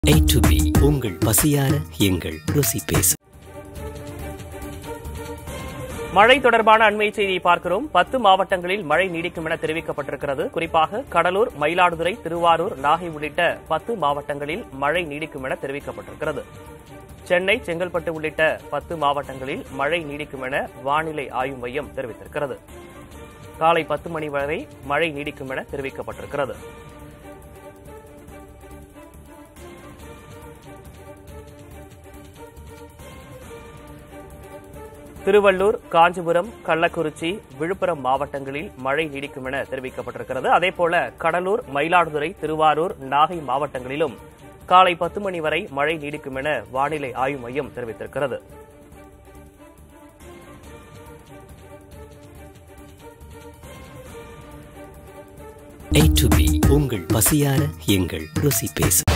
A to B உங்கள் பசியார எங்கள் ருசி பேச மழை தொடர்பான அண்மை செய்தியை பார்க்கிறோம் பத்து மாவட்டங்களில் மழை நீடிக்கும் என தெரிவிக்கப்பட்டிருக்கிறது குறிப்பாக கடலூர் மயிலாடுதுறை திருவாரூர் நாகை உள்ளிட்ட பத்து மாவட்டங்களில் மழை நீடிக்கும் என தெரிவிக்கப்பட்டிருக்கிறது சென்னை செங்கல்பட்டு உள்ளிட்ட பத்து மாவட்டங்களில் மழை நீடிக்கும் என வானிலை ஆய்வு மையம் தெரிவித்திருக்கிறது காலை பத்து மணி வரை மழை நீடிக்கும் என தெரிவிக்கப்பட்டிருக்கிறது திருவள்ளூர் காஞ்சிபுரம் கள்ளக்குறிச்சி விழுப்புரம் மாவட்டங்களில் மழை நீடிக்கும் என தெரிவிக்கப்பட்டிருக்கிறது அதேபோல கடலூர் மயிலாடுதுறை திருவாரூர் நாகை மாவட்டங்களிலும் காலை பத்து மணி வரை மழை நீடிக்கும் என வானிலை ஆய்வு மையம் தெரிவித்திருக்கிறது A to B உங்கள் பசியார எங்கள் ருசி பேச